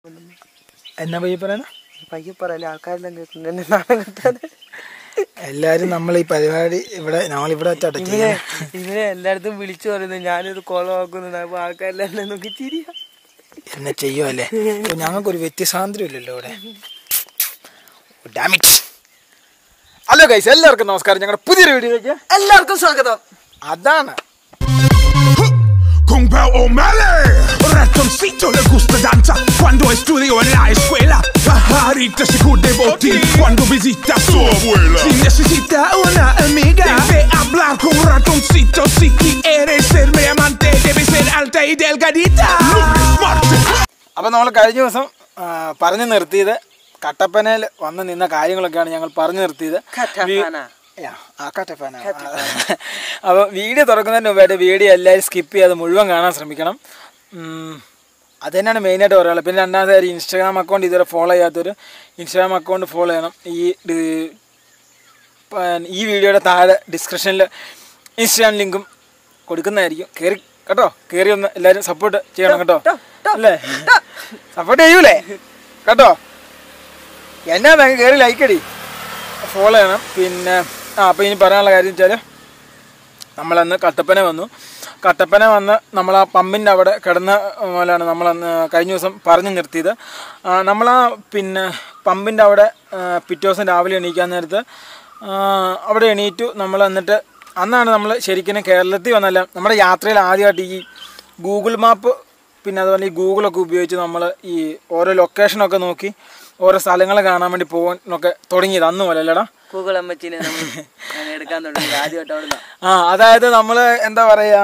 എന്നാ പയ്യ പറയുന്ന പയ്യെ പറയല്ലേ ആൾക്കാരെല്ലാം കേൾക്കുന്നു എന്നെ നാണം കിട്ടാതെ എല്ലാരും നമ്മൾ ഈ പരിപാടി ഇവിടെ നമ്മളിവിടെ വെച്ചാട്ടെ ഇവനെ ഇവനെ എല്ലായിടത്തും വിളിച്ചു പറയുന്നത് ഞാനൊരു കുളമാക്കുന്നു അപ്പൊ ആൾക്കാരെല്ലാം എന്നെ നോക്കി ചിരിയാ എന്നെ ചെയ്യുമല്ലേ ഞങ്ങൾക്കൊരു വ്യത്യസ്താന്തരം ഇല്ലല്ലോ ഇവിടെ ഡാമിറ്റ് ഹലോ ഗൈസ് എല്ലാവർക്കും നമസ്കാരം ഞങ്ങളുടെ പുതിയൊരു വീഡിയോയിലേക്ക് എല്ലാവർക്കും സ്വാഗതം അതാണ് Kung Pao O'Malley Ratoncito le gusta danza Cuando estudió en la escuela Pajarita se cuide botín Cuando visita a su abuela Si necesita una amiga Debe hablar con ratoncito Si quiere ser mi amante Debe ser alta y delgadita Lunes, martes അപ്പം നമ്മൾ കഴിഞ്ഞ ദിവസം ആ, പറഞ്ഞു നിർത്തിയത് കട്ടപ്പനയിൽ വന്ന് നിന്ന കാര്യങ്ങളൊക്കെയാണ് ഞങ്ങൾ പറഞ്ഞു നിർത്തിയത് കട്ടപ്പന. യാ, ആ കട്ടപ്പന അപ്പോൾ വീഡിയോ തുറക്കുന്നതിന് മുമ്പായിട്ട് വീഡിയോ എല്ലാവരും സ്കിപ്പ് ചെയ്യാതെ മുഴുവൻ കാണാൻ ശ്രമിക്കണം ഉം, അത് തന്നെയാണ് മെയിനായിട്ട് പറയാനുള്ളത് പിന്നെ രണ്ടാമത്തെ കാര്യം ഇൻസ്റ്റാഗ്രാം അക്കൗണ്ട് ഇതുവരെ ഫോളോ ചെയ്യാത്തൊരു ഇൻസ്റ്റാഗ്രാം അക്കൗണ്ട് ഫോളോ ചെയ്യണം ഈ ഡി- പ- ഈ വീഡിയോയുടെ താഴെ ഡിസ്ക്രിപ്ഷനിൽ ഇൻസ്റ്റാഗ്രാം ലിങ്കും കൊടുക്കുന്നതായിരിക്കും കയറി കേട്ടോ കയറി ഒന്ന് എല്ലാവരും സപ്പോർട്ട് ചെയ്യണം കേട്ടോ അല്ലേ സപ്പോർട്ട് ചെയ്യൂലേ കേട്ടോ എന്നാ കയറി ലൈക്ക് അടി ഫോളോ ചെയ്യണം പിന്നെ ആ അപ്പോൾ ഇനി പറയാനുള്ള കാര്യം വെച്ചാൽ നമ്മളന്ന് കട്ടപ്പന വന്നു കട്ടപ്പന വന്ന് നമ്മൾ ആ പമ്പിൻ്റെ അവിടെ കിടന്ന പോലെയാണ് നമ്മളന്ന് കഴിഞ്ഞ ദിവസം പറഞ്ഞു നിർത്തിയത് നമ്മൾ ആ പിന്നെ പമ്പിൻ്റെ അവിടെ ആ, പിറ്റേ ദിവസം രാവിലെ എണീക്കാൻ നേരത്ത് ആ, അവിടെ എണീറ്റു നമ്മൾ എന്നിട്ട് അന്നാണ് നമ്മൾ ശരിക്കും കേരളത്തിൽ വന്നല്ല നമ്മുടെ യാത്രയിൽ ആദ്യമായിട്ട് ഈ ഗൂഗിൾ മാപ്പ് പിന്നെ അതുപോലെ ഈ ഗൂഗിളൊക്കെ ഉപയോഗിച്ച് നമ്മൾ ഈ ഓരോ ലൊക്കേഷനൊക്കെ നോക്കി ഓരോ സ്ഥലങ്ങൾ കാണാൻ വേണ്ടി പോകാനൊക്കെ തുടങ്ങിയത് അന്ന് പോലെ അല്ലേടാ ഗൂഗിൾ അമ്മച്ചിനെ നമ്മൾ ഞാൻ എടുക്കാൻ തുടങ്ങി ആദ്യമായിട്ട് അവിടെ ആ അതായത് നമ്മൾ എന്താ പറയുക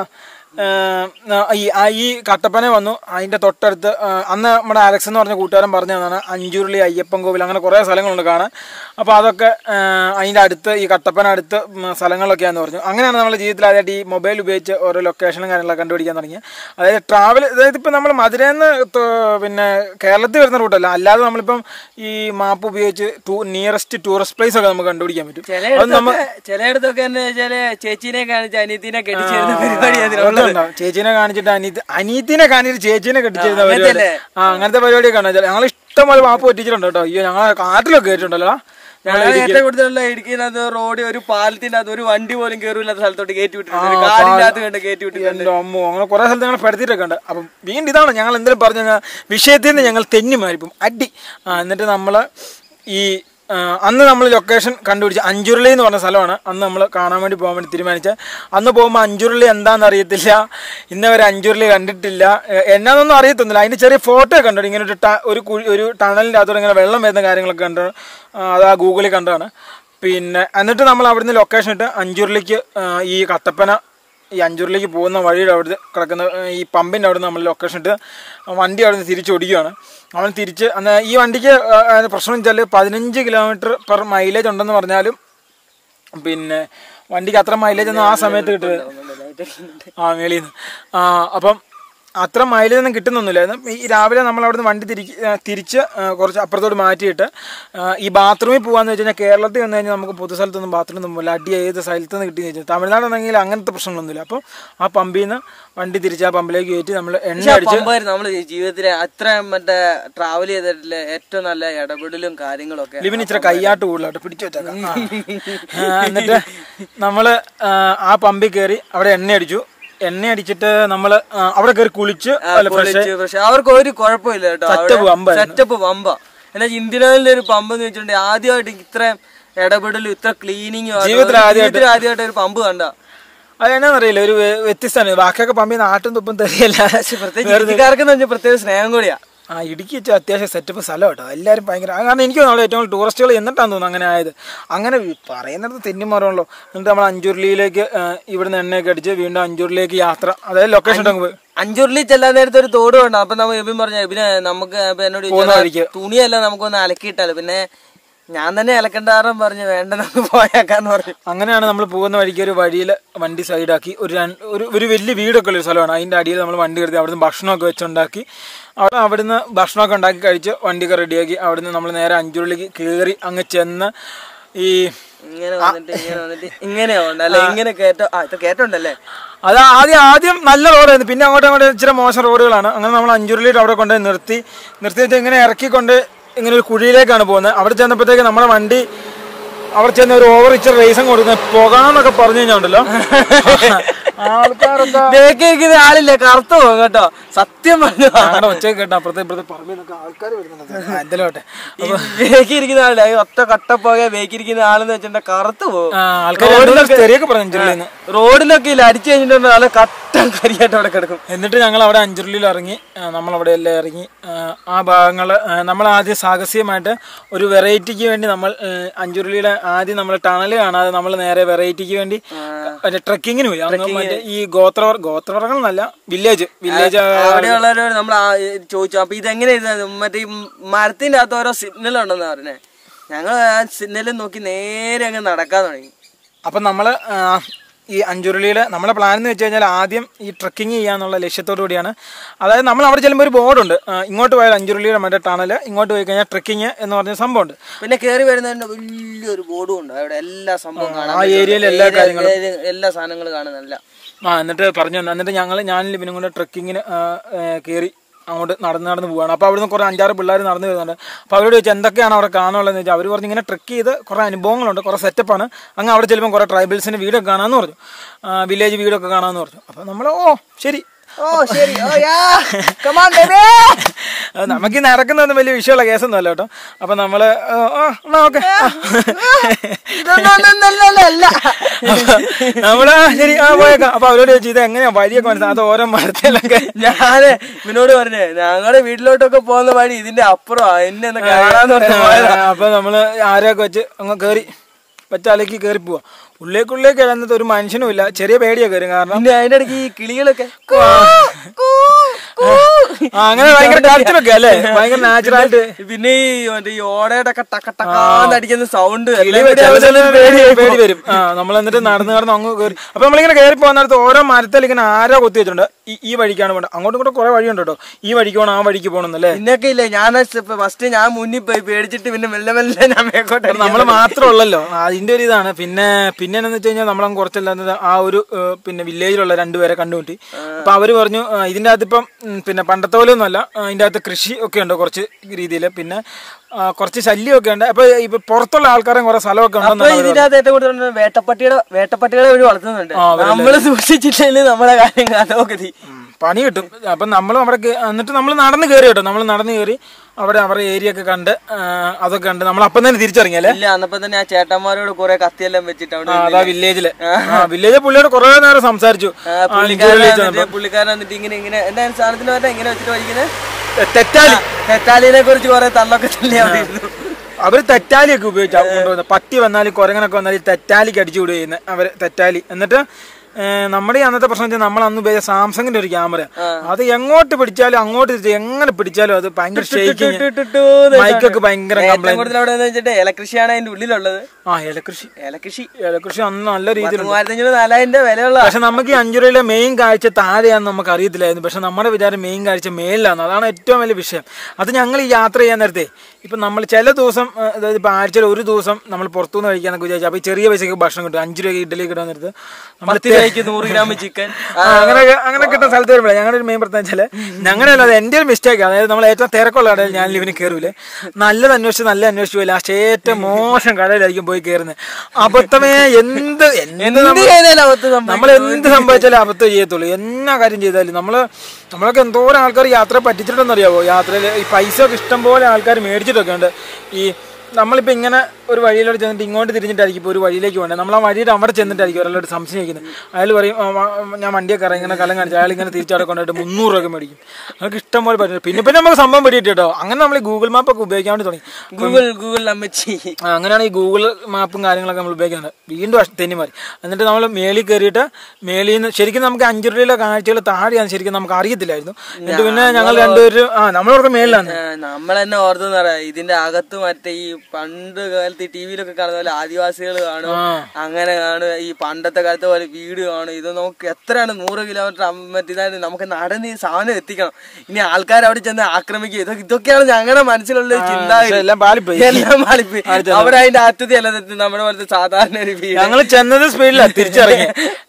ഈ ആ ഈ കട്ടപ്പന വന്നു അതിൻ്റെ തൊട്ടടുത്ത് ആ, അന്ന് നമ്മുടെ അലക്സ് എന്ന് പറഞ്ഞ കൂട്ടുകാരൻ പറഞ്ഞു തന്നാണ് അഞ്ചുരുളി അയ്യപ്പൻ കോവിൽ അങ്ങനെ കുറേ സ്ഥലങ്ങളുണ്ട് കാണാൻ അപ്പോൾ അതൊക്കെ ആ, അതിൻ്റെ അടുത്ത് ഈ കട്ടപ്പന അടുത്ത് ഉം, സ്ഥലങ്ങളിലൊക്കെയാന്ന് പറഞ്ഞു അങ്ങനെയാണ് നമ്മുടെ ജീവിതത്തിൽ ആദ്യമായിട്ട് ഈ മൊബൈൽ ഉപയോഗിച്ച് ഓരോ ലൊക്കേഷനും കാര്യങ്ങളൊക്കെ കണ്ടുപിടിക്കാൻ തുടങ്ങിയത് അതായത് ട്രാവൽ അതായത് ഇപ്പം നമ്മൾ മധുരയിൽ നിന്ന് പിന്നെ കേരളത്തിൽ വരുന്ന റൂട്ടല്ല അല്ലാതെ നമ്മളിപ്പം ഈ മാപ്പ് ഉപയോഗിച്ച് നിയറസ്റ്റ് ടൂറിസ്റ്റ് പ്ലേസ് ഒക്കെ നമുക്ക് കണ്ടുപിടിക്കാൻ പറ്റും അത് നമ്മൾ ചിലയിടത്തൊക്കെ ചിലയിടത്തൊക്കെ എന്ന് വെച്ചാല് ചേച്ചീനെ കാണിച്ച് അനിയത്തിനെ കെട്ടിച്ചേരുന്ന പരിപാടി അതിനുള്ളത് അതുണ്ടാവും. ചേച്ചീനെ കാണിച്ചിട്ട് അനീത് അനീത്തിനെ കാണിച്ചിട്ട് ചേച്ചീനെ കെട്ടിച്ചിരുന്ന ആ, പരിപാടി അങ്ങനത്തെ ആ അങ്ങനത്തെ പരിപാടിയൊക്കെ ആണ് ഞങ്ങൾ ഇഷ്ടം പോലെ മാപ്പ് പറ്റിച്ചിട്ടുണ്ട് കേട്ടോ അയ്യോ ഞങ്ങൾ കാട്ടിലൊക്കെ കയറ്റിട്ടുണ്ടല്ലോ ഞങ്ങൾ ഏറ്റവും കൂടുതലുള്ള ഇടുക്കിനകത്ത് റോഡ് ഒരു പാലത്തിന്റെ അകത്ത് ഒരു വണ്ടി പോലും കയറില്ലാത്ത സ്ഥലത്തോട്ട് കയറ്റി വിട്ടിട്ടുണ്ട് ഒരു കാടിന്റെ അകത്ത് കണ്ട് കയറ്റി വിട്ടിട്ടുണ്ട് എന്റെ അമ്മോ അങ്ങനെ കുറെ സ്ഥലത്ത് ഞങ്ങൾ പെടുത്തിയിട്ടൊക്കെ ഉണ്ട് അപ്പം വീണ്ടും ഇതാണ് ഞങ്ങൾ എന്തെങ്കിലും പറഞ്ഞു കഴിഞ്ഞാൽ വിഷയത്തിൽ നിന്ന് ഞങ്ങൾ തെന്നി മാറിപ്പം അടി ആ എന്നിട്ട് നമ്മൾ ഈ ആ, അന്ന് നമ്മൾ ലൊക്കേഷൻ കണ്ടുപിടിച്ച് അഞ്ചുരുളി എന്ന് പറഞ്ഞ സ്ഥലമാണ് അന്ന് നമ്മൾ കാണാൻ വേണ്ടി പോകാൻ വേണ്ടി തീരുമാനിച്ചത് അന്ന് പോകുമ്പോൾ അഞ്ചുരുളി എന്താണെന്ന് അറിയത്തില്ല ഇന്ന് വരെ അഞ്ചുരുളി കണ്ടിട്ടില്ല എ- എന്നാന്നൊന്നും അറിയത്തൊന്നുമില്ല അതിൻ്റെ ചെറിയ ഫോട്ടോ ഒക്കെ കണ്ടു ഇങ്ങനെ ഒരു ട- ഒരു കുഴി ഒരു ടണലിൻ്റെ അകത്തോടെ ഇങ്ങനെ വെള്ളം വരുന്ന കാര്യങ്ങളൊക്കെ കണ്ടു ആ, അത് ആ ഗൂഗിളിൽ കണ്ടതാണ് പിന്നെ എന്നിട്ട് നമ്മൾ അവിടുന്ന് ലൊക്കേഷൻ ഇട്ട് അഞ്ചുരുളിക്ക് ആ, ഈ കട്ടപ്പന ഈ അഞ്ചൂരിലേക്ക് പോകുന്ന വഴിയുടെ അവിടുന്ന് കിടക്കുന്ന ഏർ, ഈ പമ്പിൻ്റെ അവിടെ നമ്മൾ ലൊക്കേഷൻ ഇട്ട് വണ്ടി അവിടെ നിന്ന് തിരിച്ചൊടിക്കുകയാണ് അവൻ തിരിച്ച് അന്ന് ഈ വണ്ടിക്ക് ഏർ, ഏർ, പ്രശ്നം വെച്ചാൽ പതിനഞ്ച് കിലോമീറ്റർ പെർ മൈലേജ് ഉണ്ടെന്ന് പറഞ്ഞാലും പിന്നെ വണ്ടിക്ക് അത്ര മൈലേജ് ഒന്നും ആ സമയത്ത് കിട്ടുന്നത് ആ മേളിൽ നിന്ന് ആ അപ്പം അത്ര മൈലേജ് ഒന്നും കിട്ടുന്നൊന്നുമില്ലായിരുന്നു ഈ രാവിലെ നമ്മൾ അവിടുന്ന് വണ്ടി തിരിച്ച് ഏർ, തിരിച്ച് ഏർ, കുറച്ച് അപ്പുറത്തോട്ട് മാറ്റിയിട്ട് ഏർ, ഈ ബാത്റൂമിൽ പോകാന്ന് വെച്ച് കഴിഞ്ഞാൽ കേരളത്തിൽ വന്നു കഴിഞ്ഞാൽ നമുക്ക് പൊതു സ്ഥലത്തൊന്നും ബാത്റൂം ഒന്നും പോകില്ല അടി ഏത് സ്ഥലത്ത് നിന്ന് കിട്ടി വെച്ചാൽ തമിഴ്നാടാണെങ്കിൽ അങ്ങനത്തെ പ്രശ്നങ്ങളൊന്നുമില്ല അപ്പോൾ ആ പമ്പിൽ നിന്ന് വണ്ടി തിരിച്ച് ആ പമ്പിലേക്ക് കയറ്റി നമ്മൾ എണ്ണ അടിച്ച് പമ്പായിരുന്നു നമ്മള് ജീവിതത്തിലെ അത്ര മറ്റേ ട്രാവൽ ചെയ്തിട്ടില്ല ഏറ്റവും നല്ല ഇടപെടലും കാര്യങ്ങളും ഒക്കെ ലിവിന് ഇച്ചിരി കയ്യാട്ട് കൂടുതലായിട്ട് പിടിച്ചു വെച്ചേക്കാം ആ. ആ, എന്നിട്ട് നമ്മൾ ആ പമ്പിൽ കയറി അവിടെ എണ്ണ അടിച്ചു എണ്ണ അടിച്ചിട്ട് നമ്മൾ അവിടെ കയറി കുളിച്ച് അല്ല ഫ്രഷ് പൊളിച്ച് പക്ഷെ അവർക്ക് ഒരു കുഴപ്പമില്ല കേട്ടോ Setup വമ്പായിരുന്നു. സെറ്റപ്പ് പമ്പ എന്നാ ഇന്ത്യയിലെ ഒരു പമ്പ് എന്ന് വെച്ചിട്ടുണ്ടെങ്കിൽ ആദ്യമായിട്ട് ഇത്രയും ഇടപെടലും ഇത്ര ക്ലീനിങ്ങും ജീവിതത്തിൽ ആദ്യമായിട്ട് ആദ്യമായിട്ട് ഒരു പമ്പ് കണ്ട അതെന്നാന്നറിയില്ല ഒരു വ്യ- വ്യത്യസ്തമാണ് ബാക്കിയൊക്കെ പമ്പിൽ നാട്ടും തുപ്പും തരികയല്ല പ്രത്യേകിച്ച് ഇന്ത്യക്കാർക്ക് എന്ന് വെച്ചാൽ പ്രത്യേക സ്നേഹം കൂടിയാ ആ ഇടുക്കി വെച്ചാൽ അത്യാവശ്യം സെറ്റപ്പ് സ്ഥലം കേട്ടോ എല്ലാവരും ഭയങ്കര ആ, കാരണം എനിക്ക് തോന്നുന്നു അവിടെ ഏറ്റവും കൂടുതൽ ടൂറിസ്റ്റുകൾ എന്നിട്ടാന്ന് തോന്നുന്നു അങ്ങനെ ആയത് അങ്ങനെ വി- പറയുന്നിടത്ത് തെന്നിമാറുമല്ലോ എന്നിട്ട് നമ്മൾ അഞ്ചൂരിലേക്ക് ഇവിടുന്ന് എണ്ണയൊക്കെ അടിച്ച് വീണ്ടും അഞ്ചൂരിലേക്ക് യാത്ര അതായത് ലൊക്കേഷൻ അങ്ങ് പോയി അഞ്ചുരുളി ചെല്ലാൻ നേരത്തെ ഒരു തോട് വേണം അപ്പൊ നമ്മ എബിൻ പറഞ്ഞ എബിനെ നമുക്ക് അപ്പൊ എന്നോട് ചോദിച്ചു, പോകുന്ന വഴിക്ക്. തുണിയല്ല നമുക്കൊന്ന് അലക്കിയിട്ടാലോ പിന്നെ ഞാൻ തന്നെ അലക്കണ്ട കാരണം പറഞ്ഞു വേണ്ട നമുക്ക് പോയേക്കാന്ന് പറഞ്ഞു അങ്ങനെയാണ് നമ്മൾ പോകുന്ന വഴിക്ക് ഒരു വഴിയിൽ വണ്ടി സൈഡാക്കി ഒരു രണ്ട്- ഒരു ഒരു വലിയ വീടൊക്കെ ഉള്ള ഒരു സ്ഥലമാണ് അതിൻ്റെ അടിയിൽ നമ്മൾ വണ്ടി കരുതി അവിടുന്ന് ഭക്ഷണമൊക്കെ വെച്ചുണ്ടാക്കി അവിടെ അവിടുന്ന് ഭക്ഷണമൊക്കെ ഉണ്ടാക്കി കഴിച്ച് വണ്ടിയൊക്കെ റെഡിയാക്കി അവിടുന്ന് നമ്മൾ നേരെ അഞ്ചുള്ളിലേക്ക് കയറി അങ്ങ് ചെന്ന് ഈ ഇങ്ങനെ വന്നിട്ട് ഇങ്ങനെ വന്നിട്ട് ഇങ്ങനെ ഉണ്ട് അല്ലെ ഇങ്ങനെ കേട്ടോ ആ ഇത് കേട്ടോണ്ടല്ലേ അത് ആദ്യം ആദ്യം നല്ല റോഡായിരുന്നു പിന്നെ അങ്ങോട്ടും അങ്ങോട്ടും ഇച്ചിരി മോശം റോഡുകളാണ് അങ്ങനെ നമ്മൾ അഞ്ചുരുളിയിട്ട് അവിടെ കൊണ്ട് നിർത്തി നിർത്തി വെച്ച് ഇങ്ങനെ ഇറക്കിക്കൊണ്ട് ഇങ്ങനെ ഒരു കുഴിയിലേക്കാണ് പോകുന്നത് അവിടെ ചെന്നപ്പോഴത്തേക്ക് നമ്മുടെ വണ്ടി അവിടെ ചെന്ന് ഒരു ഓവർ ഇച്ചിരി റേസും കൊടുക്കുന്നത് പോകാന്നൊക്കെ പറഞ്ഞു കഴിഞ്ഞാണ്ടല്ലോ ആൾക്കാരൊക്കെ ബേക്കി ഇരിക്കുന്ന ആളില്ലേ കറുത്തു പോകും കേട്ടോ സത്യം പറഞ്ഞു ഞങ്ങളുടെ ഒച്ചയൊക്കെ കേട്ടോ അപ്പുറത്തെ ഇപ്പുറത്തെ പറമ്പിൽ നിന്നൊക്കെ ആൾക്കാർ വരുന്നുണ്ട് എന്തെങ്കിലോട്ടെ ബേക്കി ഇരിക്കുന്ന ആളില്ലേ ഈ ഒറ്റ കട്ടപ്പോകെ ബേക്കി ഇരിക്കുന്ന ആളെന്ന് വെച്ചിട്ടുണ്ടെങ്കിൽ കറുത്തു പോകും ആൾക്കാർ തെറിയൊക്കെ പറഞ്ഞു അഞ്ചുരുളിയിൽ നിന്ന് റോഡിലൊക്കെ ഇല്ല അടിച്ചു കഴിഞ്ഞിട്ടുണ്ട് നല്ല കട്ട കരിയായിട്ട് അവിടെ കിടക്കും എന്നിട്ട് ഞങ്ങൾ അവിടെ അഞ്ചുരുളിയിൽ ഇറങ്ങി ആ, നമ്മളവിടെ എല്ലാം ഇറങ്ങി ആ, ആ ഭാഗങ്ങൾ നമ്മൾ ആദ്യം സാഹസികമായിട്ട് ഒരു വെറൈറ്റിക്ക് വേണ്ടി നമ്മൾ ആ, അഞ്ചുരുളിയുടെ ആദ്യം നമ്മൾ ടണൽ കാണാതെ നമ്മൾ നേരെ വെറൈറ്റിക്ക് വേണ്ടി മറ്റേ ട്രക്കിങ്ങിന് പോയി അങ്ങ് മറ്റേ ഈ ഗോത്രവർ ഗോത്രവർഗ്ഗങ്ങൾ എന്നല്ല വില്ലേജ് വില്ലേജ് അവിടെയുള്ളവരോട് നമ്മൾ ചോദിച്ചു അപ്പൊ ഇതെങ്ങനെ ഇരുന്നത് മറ്റേ ഈ മരത്തിന്റെ അകത്ത് ഓരോ സിഗ്നൽ ഉണ്ടെന്ന് പറഞ്ഞേ ഞങ്ങൾ ആ സിഗ്നൽ നോക്കി നേരെ അങ്ങ് നടക്കാൻ തുടങ്ങി അപ്പം നമ്മൾ ഈ അഞ്ചുരുളിയുടെ നമ്മുടെ പ്ലാൻ എന്ന് വെച്ച് കഴിഞ്ഞാൽ ആദ്യം ഈ ട്രക്കിംഗ് ചെയ്യാന്നുള്ള ലക്ഷ്യത്തോടു കൂടിയാണ് അതായത് നമ്മൾ അവിടെ ചെല്ലുമ്പോൾ ഒരു ബോർഡുണ്ട് ഇങ്ങോട്ട് പോയാൽ അഞ്ചുരുളിയുടെ മറ്റേ ടണൽ ഇങ്ങോട്ട് പോയി കഴിഞ്ഞാൽ ട്രക്കിംഗ് എന്ന് പറഞ്ഞ സംഭവമുണ്ട് പിന്നെ കേറി വരുന്നതിന്റെ വലിയൊരു ബോർഡും ഉണ്ട് അവിടെ എല്ലാ സംഭവം കാണാൻ ആ പറ്റും. ഏരിയയിൽ എല്ലാ ഏരിയ- കാര്യങ്ങളും. ഏരിയ- എല്ലാ സാധനങ്ങളും കാണുന്നില്ല ആ എന്നിട്ട് പറഞ്ഞു തന്നു എന്നിട്ട് ഞങ്ങൾ ഞാനും ലിബിനും കൂടെ ട്രക്കിങ്ങിന് കയറി അങ്ങോട്ട് നടന്ന് നടന്ന് പോവാണ് അപ്പോൾ അവിടുന്ന് കുറേ അഞ്ചാറ് പിള്ളേർ നടന്ന് വരുന്നുണ്ട് അപ്പോൾ അവരോട് ചോദിച്ചാൽ എന്തൊക്കെയാണ് അവിടെ കാണാനുള്ളതെന്ന് വെച്ചാൽ അവർ പറഞ്ഞു ഇങ്ങനെ ട്രക്ക് ചെയ്ത് കുറേ അനുഭവങ്ങളുണ്ട് കുറേ സെറ്റപ്പാണ് അങ്ങ് അവിടെ ചെല്ലുമ്പോൾ കുറേ ട്രൈബൽസിൻ്റെ വീടൊക്കെ കാണാമെന്ന് പറഞ്ഞു വില്ലേജ് വീടൊക്കെ കാണാമെന്ന് പറഞ്ഞു അപ്പോൾ നമ്മൾ ഓ ശരി ഓ ശരി ഓ യാ കമാൻ ബേബി അത് നമുക്ക് ഈ നടക്കുന്നതൊന്നും വലിയ വിഷയമുള്ള കേസൊന്നും അല്ല കേട്ടോ അപ്പം നമ്മൾ ആ എന്നാ ഓക്കെ ഇതൊന്നൊന്നല്ല നമ്മള് ആ, ശരി ആ പോയേക്കാം അപ്പൊ അവരോട് ചോദിച്ചു ഇത് എങ്ങനെയാ വഴിയൊക്കെ മനസ്സിലാവും അത് ഓരോ മരത്തിലൊക്കെ ഞാന് ഇവനോട് പറഞ്ഞേ ഞങ്ങളുടെ വീട്ടിലോട്ടൊക്കെ പോകുന്ന വഴി ഇതിന്റെ അപ്പുറം എന്നെ ഒന്ന് കാണാന്ന് പറഞ്ഞു പോയതാ. അപ്പൊ നമ്മള് ആരെയൊക്കെ വെച്ച് അങ്ങ് കേറി പറ്റാലേക്ക് കേറി പോവാ ഉള്ളിലേക്കുള്ളിലേക്ക് കിടന്നത് ഒരു മനുഷ്യനും ഇല്ല ചെറിയ പേടിയാ കയറി കാരണം പിന്നെ അതിന്റെ ഇടയ്ക്ക് ഈ കിളികളൊക്കെ ആ, അങ്ങനെ ഭയങ്കര കരച്ചിലൊക്കെ അല്ലേ ഭയങ്കര നാച്ചുറാലിറ്റി പിന്നെ ഈ മറ്റേ ഈ ഓടയുടെ ഒക്കെ ടക്ക ടക്കാന്ന് അടിക്കുന്ന സൗണ്ട് പേടി പേടി വരും ആ നമ്മൾ എന്നിട്ട് നടന്ന് നടന്ന് അങ്ങ് കയറി അപ്പൊ നമ്മളിങ്ങനെ കയറി പോകുന്നിടത്ത് ഓരോ മരത്തിൽ ഇങ്ങനെ ആരോ കൊത്തി വെച്ചിട്ടുണ്ട് ഈ ഈ വഴിക്കാണ് പോകേണ്ടത് അങ്ങോട്ടും ഇങ്ങോട്ടും കുറെ വഴിയുണ്ട് കേട്ടോ ഈ വഴിക്ക് പോകണം ആ വഴിക്ക് പോകണം എന്നല്ലേ പിന്നൊക്കെ ഇല്ലേ ഞാൻ ഫസ്റ്റ് ഞാൻ മുന്നിൽ പോയി പേടിച്ചിട്ട് പിന്നെ മെല്ലെ മെല്ലെ ഞാൻ മേക്കോട്ടെ നമ്മൾ മാത്രമല്ലല്ലോ അതിന്റെ ഒരു ഇതാണ് പിന്നെ പിന്നെ എന്ന് വെച്ച് കഴിഞ്ഞാൽ നമ്മളങ്ങ് കുറച്ചല്ലാതെ ആ ഒരു ഏഹ്, പിന്നെ വില്ലേജിലുള്ള രണ്ടുപേരെ കണ്ടുമുട്ടി അപ്പൊ അവര് പറഞ്ഞു ആ, ഇതിന്റെ അകത്ത് ഇപ്പം ഉം, പിന്നെ പണ്ടത്തെ പോലെ ഒന്നുമല്ല ആ, ഇതിന്റെ അകത്ത് കൃഷി ഒക്കെ ഉണ്ട് കുറച്ച് രീതിയിൽ പിന്നെ ആ, കുറച്ച് ശല്യമൊക്കെ ഉണ്ട് അപ്പൊ ഇപ്പൊ പുറത്തുള്ള ആൾക്കാരെ കുറെ സ്ഥലമൊക്കെ അപ്പൊ ഉണ്ടെന്നാണ് ഇതിന്റെ അകത്ത് ഏറ്റവും കൂടുതൽ വേട്ടപ്പട്ടിയുടെ വേട്ടപ്പട്ടികളെ ഒരു വളർത്തുന്നുണ്ട് ആ, അവരല്ലേ. നമ്മള് സൂക്ഷിച്ചില്ലെങ്കിൽ നമ്മളെ കാര്യം കാലോഗതി ഉം, പണി കിട്ടും അപ്പം നമ്മൾ അവിടെ കേ- എന്നിട്ട് നമ്മൾ നടന്ന് കയറി കേട്ടോ നമ്മൾ നടന്ന് കയറി അവിടെ അവരുടെ ഏരിയ ഒക്കെ കണ്ട് ആ, അതൊക്കെ കണ്ട് നമ്മൾ അപ്പം തന്നെ തിരിച്ചറിഞ്ഞല്ലേ ഇല്ല അന്നപ്പോ തന്നെ ആ ചേട്ടന്മാരോട് കുറെ കത്തിയെല്ലാം വെച്ചിട്ട് അവിടെ ആ, അതാ വില്ലേജില് ആ വില്ലേജ് പുള്ളിയോട് കുറെ നേരം സംസാരിച്ചു ആ, ആ, പുള്ളിക്കാരൻ ഇഞ്ചുറി വന്നിട്ട് ചെന്നപ്പം. പുള്ളിക്കാരൻ വന്നിട്ട് ഇങ്ങനെ ഇങ്ങനെ എന്താണ് സാധനത്തിന് പറഞ്ഞാൽ ഇങ്ങനെ വെച്ചിട്ട് പഠിക്കുന്നത് തെറ്റാലി തെറ്റാലിനെ കുറിച്ച് കുറെ തള്ളൊക്കെ തള്ളി അവിടെ ഇരുന്നു അവര് തെറ്റാലിയൊക്കെ ഉപയോഗിച്ചാ കൊണ്ടുവന്നത് പട്ടി വന്നാലും കുരങ്ങനൊക്കെ വന്നാലും തെറ്റാലിക്ക് അടിച്ചു വിടുക ചെയ്യുന്നത് അവര് തെറ്റാലി എന്നിട്ട് ഏ, നമ്മുടെ ഈ അന്നത്തെ പ്രശ്നം വെച്ചാൽ നമ്മൾ അന്ന് ഉപയോഗിച്ച സാംസങ്ങിന്റെ ഒരു ക്യാമറ അത് എങ്ങോട്ട് പിടിച്ചാലും അങ്ങോട്ട് തിരിച്ച് എങ്ങനെ പിടിച്ചാലും അത് ഭയങ്കര ഷേക്കിങ് മൈക്കൊക്കെ ഭയങ്കര ഏറ്റവും കംപ്ലൈന്റ് കൂടുതൽ അവിടെ എന്ന് വെച്ചിട്ട് ഇലകൃഷിയാണ് അതിന്റെ ഉള്ളിലുള്ളത് ആ ഏലകൃഷി ഇലകൃഷി ഏലകൃഷി അന്ന് നല്ല രീതിയിലുണ്ട് മൂവായിരത്തി അഞ്ഞൂറ് നാലായിരം രൂപ വിലയുള്ള പക്ഷെ നമുക്ക് ഈ അഞ്ചുരയിലെ മെയിൻ കാഴ്ച താഴെയാന്ന് നമുക്ക് അറിയത്തില്ലായിരുന്നു പക്ഷെ നമ്മുടെ വിചാരം മെയിൻ കാഴ്ച മേലിലാണ് അതാണ് ഏറ്റവും വലിയ വിഷയം അത് ഞങ്ങൾ ഈ യാത്ര ചെയ്യാൻ നേരത്തെ ഇപ്പം നമ്മൾ ചില ദിവസം ആ, അതായത് ഇപ്പം ആഴ്ചയിൽ ഒരു ദിവസം നമ്മൾ പുറത്തുനിന്ന് കഴിക്കാന്നൊക്കെ വിചാരിച്ചു അപ്പോൾ ഈ ചെറിയ പൈസക്ക് ഭക്ഷണം കിട്ടും അഞ്ച് രൂപയ്ക്ക് ഇഡ്ഡലി കിട്ടാൻ നേരത്ത് നമ്മൾ പത്ത് രൂപയ്ക്ക് നൂറ് ഗ്രാം ചിക്കൻ ആ, അങ്ങനെ അങ്ങനെ കിട്ടുന്ന സ്ഥലത്ത് വരുമ്പോഴേ ഞങ്ങളുടെ ഒരു മെയിൻ പ്രശ്നം വെച്ചാൽ ഞങ്ങളുടെ അല്ല എൻ്റെ ഒരു മിസ്റ്റേക്ക് അതായത് നമ്മൾ ഏറ്റവും തിരക്കുള്ള കടയിൽ ഞാൻ ഇവന് കയറൂലേ നല്ലത് അന്വേഷിച്ച് നല്ല അന്വേഷിച്ചു പോയി ലാസ്റ്റ് ഏറ്റവും മോശം കടയിലായിരിക്കും പോയി കയറുന്നത് അബദ്ധമേ എന്ത് എന്ത് എന്ത് നമ്മൾ- ചെയ്താലും അവത്ത് സംഭവിക്കും. നമ്മൾ എന്ത് സംഭവിച്ചാലും അബദ്ധം ചെയ്യത്തുള്ളൂ എന്നാ കാര്യം ചെയ്താലും നമ്മള് നമ്മളൊക്കെ എന്തോരം ആൾക്കാർ യാത്ര പറ്റിച്ചിട്ടുണ്ടെന്ന് അറിയാവോ യാത്രയിൽ ഈ പൈസ ഒക്കെ ഇഷ്ടംപോലെ ആൾക്കാർ മേടിച്ചിട്ടൊക്കെ ഉണ്ട് ഈ നമ്മളിപ്പോൾ ഇങ്ങനെ ഒരു വഴിയിലോട്ട് ചെന്നിട്ട് ഇങ്ങോട്ട് തിരിഞ്ഞിട്ടായിരിക്കും ഇപ്പോൾ ഒരു വഴിയിലേക്ക് പോകേണ്ടത് നമ്മൾ ആ വഴിയുടെ അവിടെ ചെന്നിട്ടായിരിക്കും ഒരാളോട് സംശയിക്കുന്നത് അയാൾ പറയും "ആ, വ- ഞാൻ വണ്ടിയൊക്കെ ഇറങ്ങി ഇങ്ങനെ കലം കാണിച്ചു അയാൾ ഇങ്ങനെ തിരിച്ചവിടെ കൊണ്ടുപോയിട്ട് മുന്നൂറ് രൂപ മേടിക്കും നമുക്ക് ഇഷ്ടം പോലെ പറ്റും പിന്നെ പിന്നെ നമുക്ക് സംഭവം പിടിയിട്ട് കേട്ടോ അങ്ങനെ നമ്മൾ ഈ ഗൂഗിൾ മാപ്പ് ഒക്കെ ഉപയോഗിക്കാൻ വേണ്ടി തുടങ്ങി ഗൂഗിൾ ഗൂഗിൾ അമ്മച്ചി ആ, അങ്ങനെയാണ് ഈ ഗൂഗിൾ മാപ്പും കാര്യങ്ങളൊക്കെ നമ്മൾ ഉപയോഗിക്കുന്നത് വീണ്ടും അഷ് തെന്നി മാറി എന്നിട്ട് നമ്മൾ മേളിൽ കയറിയിട്ട് മേളിൽ നിന്ന് ശരിക്കും നമുക്ക് അഞ്ചു രൂപയിലെ കാഴ്ചകൾ താഴെയാണ് ശരിക്കും നമുക്ക് അറിയത്തില്ലായിരുന്നു എന്നിട്ട് പിന്നെ ഞങ്ങൾ രണ്ടുപേരും ആ നമ്മളോടൊക്കെ മേളിലാണ് നമ്മൾ തന്നെ ഓർത്തെന്ന് പറയാ ഇതിന്റെ അകത്ത് മറ്റേ ഈ പണ്ട് കാലത്ത് ടി വിയിലൊക്കെ കാണുന്ന പോലെ ആദിവാസികൾ കാണും ആ. അങ്ങനെ കാണും ഈ പണ്ടത്തെ കാലത്തെ പോലെ വീട് കാണും ഇത് നമുക്ക് എത്രയാണ് നൂറ് കിലോമീറ്റർ മറ്റേതായത് നമുക്ക് നടന്ന് ഈ സാധനം എത്തിക്കണം ഇനി ആൾക്കാർ അവിടെ ചെന്ന് ആക്രമിക്കുക ഇതൊക്കെ ഇതൊക്കെയാണ് ഞങ്ങളുടെ മനസ്സിലുള്ള ഒരു പക്ഷെ ചിന്താഗതി എല്ലാം പാളിപ്പോയി എല്ലാം മാളിപ്പോയി അവിടെ അതിന്റെ അറ്റത്തി അല്ല നമ്മുടെ പോലത്തെ സാധാരണ ഒരു വീട് ഞങ്ങൾ ചെന്നത് സ്പീഡിലാ തിരിച്ചിറങ്ങി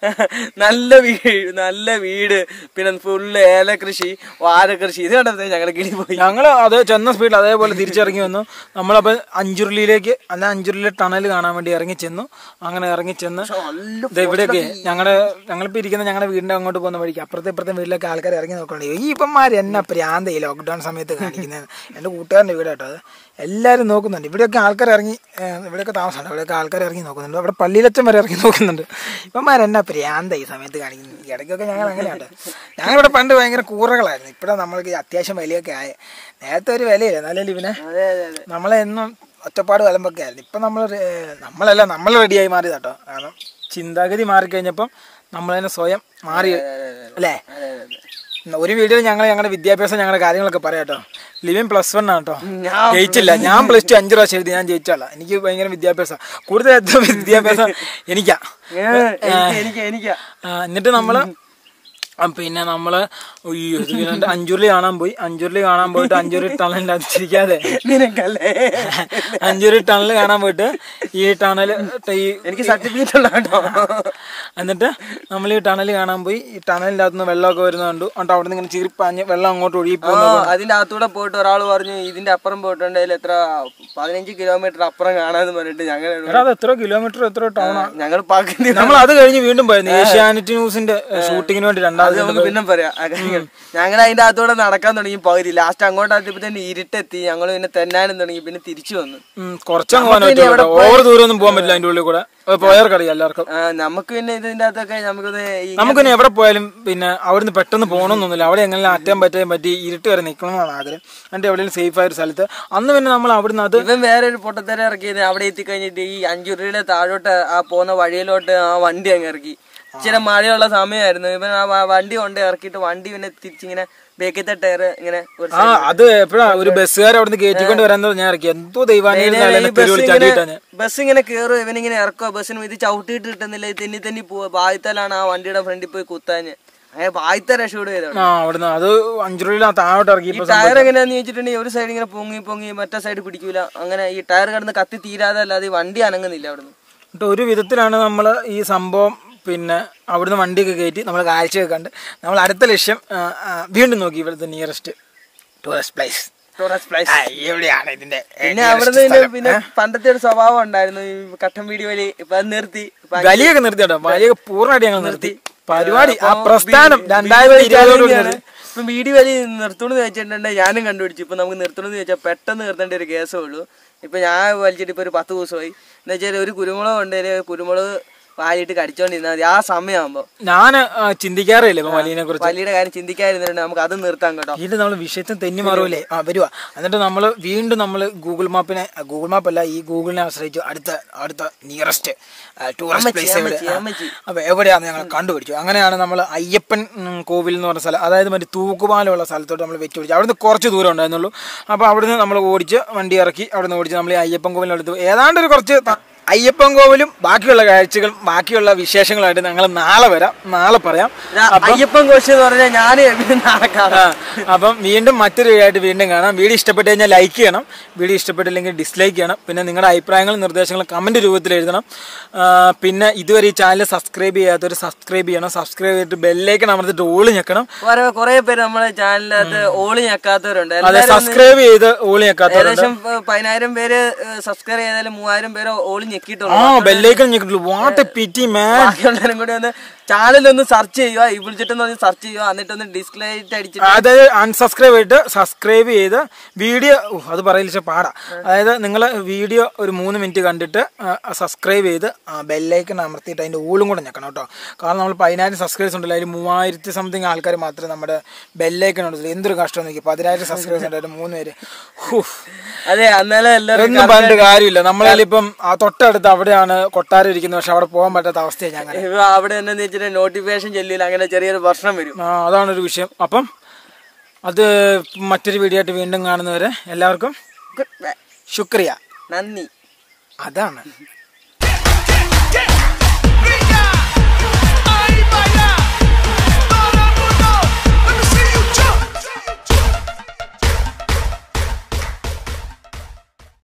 നല്ല വീട് നല്ല വീട് പിന്നെ ഫുള്ള് ഏല കൃഷി വാഴ കൃഷി ഇത് കണ്ടത് ഞങ്ങളുടെ കിളി പോയി ഞങ്ങൾ അത് ചെന്ന സ്പീഡിൽ അതേപോലെ തിരിച്ചിറങ്ങി വന്നു നമ്മളപ്പോൾ അഞ്ചുരുളിയിലേക്ക് അല്ല അഞ്ചുരുളിയിലെ ടണൽ കാണാൻ വേണ്ടി ഇറങ്ങി ചെന്നു അങ്ങനെ ഇറങ്ങി ചെന്ന് നല്ല ദേ ഇവിടെയൊക്കെ ഞങ്ങളുടെ ഞങ്ങളിപ്പോൾ ഇരിക്കുന്ന ഞങ്ങളുടെ വീടിന്റെ അങ്ങോട്ട് പോകുന്ന വഴിക്ക് അപ്പുറത്തെ ഇപ്പുറത്തെ വീട്ടിലൊക്കെ ആൾക്കാർ ഇറങ്ങി നോക്കണ്ടേ ഈ ഇപ്പന്മാർ എന്നാ പ്രാന്ത ഈ ലോക്ക്ഡൌൺ സമയത്ത് കാണിക്കുന്നത് എൻ്റെ കൂട്ടുകാരൻ്റെ വീട് കേട്ടോ അത് എല്ലാവരും നോക്കുന്നുണ്ട് ഇവിടെയൊക്കെ ആൾക്കാർ ഇറങ്ങി ഏഹ്, ഇവിടെയൊക്കെ താമസമുണ്ട് ഇവിടെയൊക്കെ ആൾക്കാർ ഇറങ്ങി നോക്കുന്നുണ്ട് അവിടെ പള്ളിയിലച്ചൻ വരെ ഇറങ്ങി നോക്കുന്നുണ്ട് ഇപ്പന്മാർ എന്നാ പ്രാന്ത ഈ സമയത്ത് കാണിക്കുന്നത് ഈ ഇടയ്ക്കൊക്കെ ഞങ്ങൾ അങ്ങനെയുണ്ട് ഞങ്ങളിവിടെ പണ്ട് ഭയങ്കര കൂറകളായിരുന്നു ഇപ്പോഴാണ് നമ്മൾക്ക് അത്യാവശ്യം വിലയൊക്കെ ആയ നേരത്തെ ഒരു വിലയില്ല എന്നാലും ഇവനെ അതെ അതെ അതെ നമ്മളെന്നും ഒറ്റപ്പാട് വലമ്പൊക്കെ ആയിരുന്നു ഇപ്പം നമ്മൾ നമ്മളല്ല നമ്മൾ റെഡിയായി മാറി കേട്ടോ കാരണം ചിന്താഗതി മാറിക്കഴിഞ്ഞപ്പം നമ്മൾ തന്നെ സ്വയം മാറി അല്ലേ അതെ അതെ ഉം, ഒരു വീഡിയോയിൽ ഞങ്ങൾ ഞങ്ങളുടെ വിദ്യാഭ്യാസം ഞങ്ങളുടെ കാര്യങ്ങളൊക്കെ പറയാം കേട്ടോ ലിവിൻ പ്ലസ് വൺ ആണ് കേട്ടോ ഞാൻ ജയിച്ചില്ല ഞാൻ പ്ലസ് ടു അഞ്ച് പ്രാവശ്യം എഴുതി ഞാൻ ജയിച്ചാളാ എനിക്ക് ഭയങ്കര വിദ്യാഭ്യാസം കൂടുതൽ ഏറ്റവും വിദ്യാഭ്യാസം എനിക്കാ ഏ, എനിക്ക് എനിക്ക് എനിക്കാ ആ, എന്നിട്ട് നമ്മള് ആ, പിന്നെ നമ്മള് ഉയ്യോ, ഇത് പിന്നെ അഞ്ചുരുളി കാണാൻ പോയി അഞ്ചുരുളി കാണാൻ പോയിട്ട് അഞ്ചുരുളി ടണലിന്റെ അത് ചിരിക്കാതെ നിനക്കല്ലേ അഞ്ചുരുളി ടണൽ കാണാൻ പോയിട്ട് ഈ ടണൽ ഈ എനിക്ക് സർട്ടിഫിക്കറ്റ് ഉള്ള കേട്ടോ എന്നിട്ട് നമ്മൾ ഈ ടണൽ കാണാൻ പോയി ഈ ടണലിന്റെ അകത്തുനിന്ന് വെള്ളമൊക്കെ വരുന്നത് കണ്ടു എന്നിട്ട് അവിടെ നിന്ന് ഇങ്ങനെ ചീറിപ്പാഞ്ഞ് വെള്ളം അങ്ങോട്ട് ഒഴുകി ആ പോകുന്നു അതിന്റെ അകത്തൂടെ പോയിട്ട് ഒരാൾ പറഞ്ഞു ഇതിന്റെ അപ്പുറം പോയിട്ടുണ്ടെങ്കിൽ എത്ര പതിനഞ്ച് കിലോമീറ്റർ അപ്പുറം കാണാന്ന് പറഞ്ഞിട്ട് ഞങ്ങൾ എടാ അത് എത്ര കിലോമീറ്റർ എത്ര ടൗണാ ഞങ്ങൾ പകുതി നമ്മൾ അത് കഴിഞ്ഞ് വീണ്ടും പോയിരുന്നു ഏഷ്യാനെറ്റ് ന്യൂസിന്റെ ഷൂട്ടിങ്ങിന് വേണ്ടി അത് രണ്ടാമത് നമുക്ക് പിന്നെ പറയാം ആ കാര്യങ്ങൾ ഞങ്ങൾ അതിന്റെ അകത്തൂടെ നടക്കാൻ തുടങ്ങി പകുതി ലാസ്റ്റ് അങ്ങോട്ട് എത്തിയപ്പോ തന്നെ ഇരുട്ടെത്തി ഞങ്ങൾ പിന്നെ തെന്നാനും തുടങ്ങി പിന്നെ തിരിച്ചു വന്നു ഉം, കുറച്ചങ്ങ് പോകാൻ പറ്റുള്ളൂ ഓവർ ദൂരം ഒന്നും പോകാൻ പറ്റില്ല അതിന്റെ ഉള്ളിൽ കൂടെ അത് പോയവർക്കറിയാം എല്ലാവർക്കും ആ, നമുക്ക് പിന്നെ ഇതിന്റെ അകത്തൊക്കെ നമുക്കിത് ഈ- നമുക്കിനി എവിടെ പോയാലും പിന്നെ അവിടുന്ന് പെട്ടെന്ന് പോകണമെന്നൊന്നുമില്ല അവിടെ എങ്ങനെ അറ്റം പറ്റാൻ പറ്റി ഇരുട്ട് വരെ നിൽക്കണമെന്നാണ് ആഗ്രഹം എന്നിട്ട് എവിടെയെങ്കിലും സേഫ് ആയ ഒരു സ്ഥലത്ത് അന്ന് പിന്നെ നമ്മൾ അവിടുന്ന് അത് ഇവൻ വേറെ ഒരു പൊട്ടത്തര ഇറക്കിയത് അവിടെ എത്തിക്കഴിഞ്ഞിട്ട് ഈ അഞ്ചുരുളിയുടെ താഴോട്ട് ആ പോകുന്ന വഴിയിലോട്ട് ആ വണ്ടി അങ്ങ് ഇറക്കി ഇച്ചിരി മഴയുള്ള സമയമായിരുന്നു ഇവൻ ആ വ- വണ്ടി കൊണ്ട് ഇറക്കിയിട്ട് വണ്ടി പിന്നെ തിരിച്ചിങ്ങനെ ബേക്കത്തെ ടയർ ഇങ്ങനെ ഒരു ആ അത് എപ്പോഴാ ഒരു ബസ്സുകാർ അവിടുന്ന് കയറ്റിക്കൊണ്ട് വരാൻ ഞാൻ ഇറക്കി എന്തോ ഈ ദൈവാനുഗ്രഹം ബസ് തിരുവിളിച്ചാടി ഇങ്ങനെ കിട്ടാൻ ബസ് ഇങ്ങനെ കേറും ഇവനിങ്ങനെ ഇറക്കുക ബസ്സിന് ഇത് ചവിട്ടിയിട്ട് കിട്ടുന്നില്ല ഇത് തെന്നി തെന്നി പോവാ ബാധിത്തലാണ് ആ വണ്ടിയുടെ ഫ്രണ്ടിൽ പോയി കുത്താഞ്ഞ് അങ്ങനെ ബാധിത്ത രക്ഷയോട് ചെയ്തോളൂ ആ അവിടുന്ന് അത് അഞ്ചു രൂപ താഴോട്ട് ഇറക്കി ഈ ഇപ്പൊ ടയർ എങ്ങനെയാന്ന് ചോദിച്ചിട്ടുണ്ടെങ്കിൽ ഒരു സൈഡ് ഇങ്ങനെ പൊങ്ങി പൊങ്ങി മറ്റേ സൈഡ് പിടിക്കൂല അങ്ങനെ ഈ ടയർ കിടന്ന് കത്തി തീരാതെ അല്ലാതെ ഈ വണ്ടി അനങ്ങുന്നില്ല അവിടുന്ന് എന്നിട്ട് ഒരു വിധത്തിലാണ് നമ്മൾ ഈ സംഭവം പിന്നെ അവിടുന്ന് വണ്ടിയൊക്കെ കയറ്റി നമ്മൾ കാഴ്ചയൊക്കെ കണ്ട് നമ്മൾ അടുത്ത ലക്ഷ്യം ആ, ആ, വീണ്ടും നോക്കി ഇവിടുത്തെ nearest tourist place tourist place എവിടെയാണ് ഇതിന്റെ പിന്നെ അവിടുന്ന് പിന്നെ പിന്നെ പണ്ടത്തെ ഒരു സ്വഭാവം ഉണ്ടായിരുന്നു ഈ കട്ടൻ വീടി വലി ഇപ്പൊ അത് നിർത്തി ഇപ്പൊ വലിയൊക്കെ നിർത്തി കേട്ടോ വലിയൊക്കെ പൂർണ്ണമായിട്ട് ഞങ്ങൾ നിർത്തി പരിപാടി ആ അപ്പൊ പ്രസ്ഥാനം വീ- രണ്ടായിരത്തി വീടി വലി ഇരുപതോട് ചാലഞ്ചാണ്. ഇപ്പൊ വീടി വലി നിർത്തണമെന്ന് വെച്ചിട്ടുണ്ടെങ്കിൽ ഞാനും കണ്ടുപിടിച്ചു ഇപ്പൊ നമുക്ക് നിർത്തണമെന്ന് വെച്ചാൽ പെട്ടെന്ന് നിർത്തേണ്ട ഒരു കേസേ ഉള്ളൂ ഇപ്പൊ ഞാൻ വലിച്ചിട്ട് ഇപ്പൊ ഒരു പത്ത് ദിവസമായി എന്ന് വെച്ചാൽ ഒരു കുരുമുളക് ഉണ്ടെങ്കിൽ കുരുമുളക് വാലിട്ട് കടിച്ചോണ്ടിരുന്നാൽ മതി ആ സമയമാകുമ്പോ ഞാൻ ചിന്തിക്കാറില്ല ഇപ്പൊ വലിയനെ കുറിച്ച് വലിയുടെ കാര്യം ചിന്തിക്കാതിരുന്നിട്ടുണ്ടെങ്കിൽ നമുക്ക് അത് നിർത്താം കേട്ടോ വീണ്ടും നമ്മൾ വിഷയത്തിന് തെന്നി മാറൂലേ ആ വരുവാ എന്നിട്ട് നമ്മൾ വീണ്ടും നമ്മൾ ഗൂഗിൾ മാപ്പിനെ ഗൂഗിൾ മാപ്പ് അല്ല ഈ ഗൂഗിളിനെ ആശ്രയിച്ചു അടുത്ത അടുത്ത നിയറസ്റ്റ് ടൂറിസ്റ്റ് പ്ലേസ് എവിടെ അമ്മച്ചി, അമ്മച്ചി. അപ്പൊ എവിടെയാന്ന് ഞങ്ങൾ കണ്ടുപിടിച്ചു അങ്ങനെയാണ് നമ്മൾ അയ്യപ്പൻ ഉം, കോവിൽ എന്ന് പറഞ്ഞ സ്ഥലം അതായത് മറ്റേ തൂക്കുപാലമുള്ള സ്ഥലത്തോട്ട് നമ്മൾ വെച്ച് പിടിച്ചു അവിടുന്ന് കുറച്ച് ദൂരം ഉണ്ടായിരുന്നുള്ളൂ അപ്പോൾ അവിടുന്ന് നമ്മൾ ഓടിച്ച് വണ്ടി ഇറക്കി അവിടുന്ന് ഓടിച്ച് നമ്മൾ ഈ അയ്യപ്പൻ കോവിലിനടുത്ത് ഏതാണ്ട് ഒരു കുറച്ച് ത- അയ്യപ്പൻ കോവിലും ബാക്കിയുള്ള കാഴ്ചകളും ബാക്കിയുള്ള വിശേഷങ്ങളായിട്ട് ഞങ്ങൾ നാളെ വരാം നാളെ പറയാം ഇതാ അയ്യപ്പൻ കോശി എന്ന് പറഞ്ഞാൽ ഞാൻ നാളെ കാണാം ആ, അപ്പം വീണ്ടും മറ്റൊരു വീഡിയോ ആയിട്ട് വീണ്ടും കാണാം വീഡിയോ ഇഷ്ടപ്പെട്ട് കഴിഞ്ഞാൽ ലൈക്ക് ചെയ്യണം വീഡിയോ ഇഷ്ടപ്പെട്ടില്ലെങ്കിൽ ഡിസ്ലൈക്ക് ചെയ്യണം പിന്നെ നിങ്ങളുടെ അഭിപ്രായങ്ങളും നിർദ്ദേശങ്ങളും കമൻറ്റ് രൂപത്തിൽ എഴുതണം ആ, പിന്നെ ഇതുവരെ ഈ ചാനൽ സബ്സ്ക്രൈബ് ചെയ്യാത്തവർ സബ്സ്ക്രൈബ് ചെയ്യണം സബ്സ്ക്രൈബ് ചെയ്തിട്ട് ബെല്ലേക്ക് അമർത്തിട്ട് ഓളി ഞെക്കണം കുറെ കുറെ പേര് നമ്മളെ ചാനലിനകത്ത് ഓളി ഞെക്കാത്തവരുണ്ട് അതെ എല്ലാവരും ഒന്ന് സബ്സ്ക്രൈബ് ചെയ്ത് ഓളി ഞെക്കാത്തവരുണ്ട് ഏകദേശം പ- പതിനായിരം പേര് സബ്സ്ക്രൈബ് ചെയ്താലും മൂവായിരം പേര് ഓളി ഞെക്കിയിട്ടുള്ളൂ ആ ബെല്ലേക്കൺ ഞെക്കിട്ടുള്ളൂ വാട്ട് എ പിറ്റി മാൻ ബാക്കിയുള്ളവരും കൂടി ഒന്ന് ചാനൽ ഒന്ന് സെർച്ച് ചെയ്യുക ഈ വിളിച്ചിട്ടൊന്ന് ഒന്ന് സെർച്ച് ചെയ്യുക എന്നിട്ടൊന്ന് ഡിസ്ക്ലൈറ്റ് അടിച്ചിട്ട് അതായത് അൺസബ്സ്ക്രൈബ് ചെയ്തിട്ട് സബ്സ്ക്രൈബ് ചെയ്ത് വീഡിയോ ഉഹ്, അത് പറയില്ല പാടാ അതായത് നിങ്ങൾ വീഡിയോ ഒരു മൂന്ന് മിനിറ്റ് കണ്ടിട്ട് സബ്സ്ക്രൈബ് ചെയ്ത് ബെല്ലൈക്കൺ അമർത്തിയിട്ട് അതിൻ്റെ ഊളും കൂടെ ഞെക്കണം കേട്ടോ കാരണം നമ്മൾ പതിനായിരം സബ്സ്ക്രൈബേഴ്സ് ഉണ്ടല്ലോ അതിൽ മൂവായിരത്തി സംതിങ് ആൾക്കാർ മാത്രമേ നമ്മുടെ ബെല്ലൈക്കൺ ഉണ്ടല്ലോ എന്തൊരു കഷ്ടം നോക്കി പതിനായിരം സബ്സ്ക്രൈബേഴ്സ് ഉണ്ടായിട്ട് മൂന്ന് പേര് ഹുഫ്. അതെ അന്നേരം എല്ലാവരും ഒന്നും പറഞ്ഞിട്ട് കാര്യമില്ല നമ്മളതിലിപ്പം ആ തൊട്ടടുത്ത് അവിടെയാണ് കൊട്ടാരം ഇരിക്കുന്നത് പക്ഷെ അവിടെ പോകാൻ പറ്റാത്ത അവസ്ഥയാണ് ഞങ്ങൾ ഇവ അവിടെ എന്താന്ന് വെച്ചിട്ട് നോട്ടിഫിക്കേഷൻ ചെല്ലില്ല അങ്ങനെ ചെറിയൊരു പ്രശ്നം വരും ആ അതാണൊരു വിഷയം അപ്പം അത് മറ്റൊരു വീഡിയോ ആയിട്ട് വീണ്ടും കാണുന്നവരെ എല്ലാവർക്കും Good bye. ശുക്രിയ നന്ദി അതാണ്